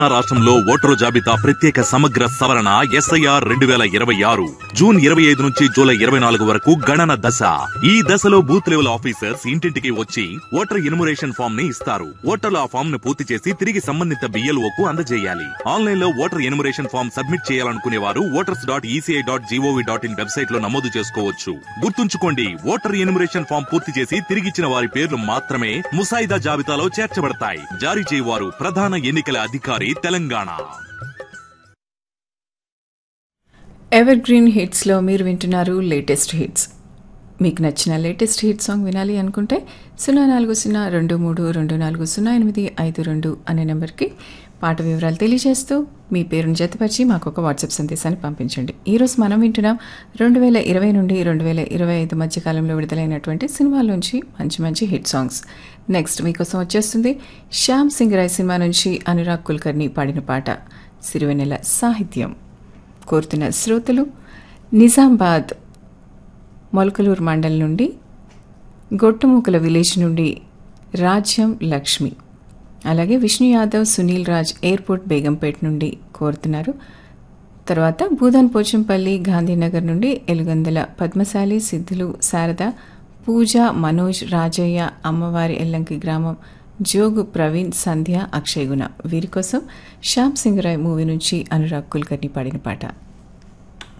రాష్ట్రంలో ఓటరు జాబితా ప్రత్యేక సమగ్ర సవరణ ఎస్ఐఆర్ రెండు వేల ఇరవై ఆరు జూన్ ఇరవై ఐదు నుంచి జూలై ఇరవై నాలుగు వరకు గణన దశ ఈ దశలో బూత్ లెవెల్ ఆఫీసర్స్ ఇంటింటికి వచ్చి ఓటర్ ఎన్యుమరేషన్ ఫామ్ ని ఇస్తారు ఓటర్లు ఆ ఫామ్ ను పూర్తి చేసి తిరిగి సంబంధిత బిఎల్ఓ కు అందజేయాలి ఆన్లైన్ లో ఓటర్ ఎన్యుమరేషన్ ఫామ్ సబ్మిట్ చేయాలనుకునే వారు voters dot ECI dot GOV dot in website లో నమోదు చేసుకోవచ్చు గుర్తుంచుకోండి ఓటర్ ఎన్యుమరేషన్ ఫామ్ పూర్తి చేసి తిరిగిచ్చిన వారి పేర్లు మాత్రమే ముసాయిదా జాబితాలో చేర్చబడతాయి జారీ చేయవారు ప్రధాన ఎన్నికల అధికారి తెలంగాణ ఎవర్ గ్రీన్ హిట్స్లో మీరు వింటున్నారు లేటెస్ట్ హిట్స్ మీకు నచ్చిన లేటెస్ట్ హిట్ సాంగ్ వినాలి అనుకుంటే సున్నా నాలుగు సున్నా రెండు మూడు రెండు నాలుగు సున్నా ఎనిమిది ఐదు రెండు అనే నెంబర్కి పాట వివరాలు తెలియజేస్తూ మీ పేరును జతపరిచి మాకు ఒక వాట్సాప్ సందేశాన్ని పంపించండి ఈరోజు మనం వింటున్నాం రెండు వేల ఇరవై నుండి రెండు వేల ఇరవై ఐదు మధ్య కాలంలో విడుదలైనటువంటి సినిమాల్లోంచి మంచి మంచి హిట్ సాంగ్స్ నెక్స్ట్ మీకోసం వచ్చేస్తుంది శ్యామ్ సింగ్ రాయ్ సినిమా నుంచి అనురాగ్ కుల్కర్ని పాడిన పాట సిరివెన్నెల సాహిత్యం కోరుతున్న శ్రోతలు నిజామాబాద్ మొలకలూరు మండల్ నుండి గొట్టుముకల విలేజ్ నుండి రాజ్యం లక్ష్మి అలాగే విష్ణు యాదవ్ సునీల్ రాజ్ ఎయిర్పోర్ట్ బేగంపేట్ నుండి కోరుతున్నారు తర్వాత భూదాన్ పోచంపల్లి గాంధీనగర్ నుండి ఎలుగందల పద్మశాలి సిద్ధులు శారద పూజ మనోజ్ రాజయ్య అమ్మవారి ఎల్లంకి గ్రామం జోగు ప్రవీణ్ సంధ్య అక్షయ్ గుణ వీరి కోసం శ్యామ్ సింగ్ రాయ్ మూవీ నుంచి అనురాగ్ కుల్కర్ని పాడిన పాట